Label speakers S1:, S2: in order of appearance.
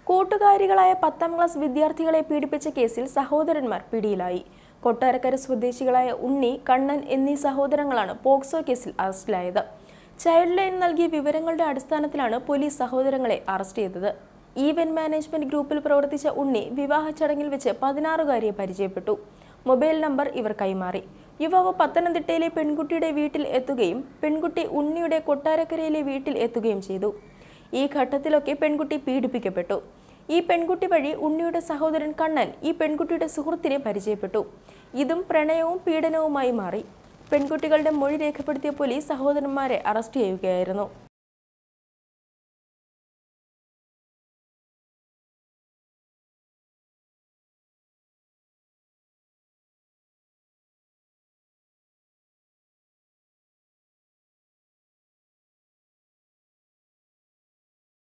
S1: കൂട്ടുകാരികളായ പത്താം ക്ലാസ് വിദ്യാർത്ഥികളെ പീഡിപ്പിച്ച കേസിൽ സഹോദരന്മാർ പിടിയിലായി കൊട്ടാരക്കര സ്വദേശികളായ ഉണ്ണി കണ്ണൻ എന്നീ സഹോദരങ്ങളാണ് പോക്സോ കേസിൽ അറസ്റ്റിലായത് ചൈൽഡ് ലൈൻ നൽകിയ വിവരങ്ങളുടെ അടിസ്ഥാനത്തിലാണ് പോലീസ് സഹോദരങ്ങളെ അറസ്റ്റ് ചെയ്തത് ഈവന്റ് മാനേജ്മെന്റ് ഗ്രൂപ്പിൽ പ്രവർത്തിച്ച ഉണ്ണി വിവാഹ ചടങ്ങിൽ വെച്ച് പതിനാറുകാരിയെ പരിചയപ്പെട്ടു മൊബൈൽ നമ്പർ ഇവർ കൈമാറി യുവാവ് പത്തനംതിട്ടയിലെ പെൺകുട്ടിയുടെ വീട്ടിൽ എത്തുകയും പെൺകുട്ടി ഉണ്ണിയുടെ കൊട്ടാരക്കരയിലെ വീട്ടിൽ എത്തുകയും ചെയ്തു ഈ ഘട്ടത്തിലൊക്കെ പെൺകുട്ടി പീഡിപ്പിക്കപ്പെട്ടു ഈ പെൺകുട്ടി വഴി ഉണ്ണിയുടെ സഹോദരൻ കണ്ണൻ ഈ പെൺകുട്ടിയുടെ സുഹൃത്തിനെ പരിചയപ്പെട്ടു ഇതും പ്രണയവും പീഡനവുമായി മാറി പെൺകുട്ടികളുടെ മൊഴി രേഖപ്പെടുത്തിയ പോലീസ് സഹോദരന്മാരെ അറസ്റ്റ് ചെയ്യുകയായിരുന്നു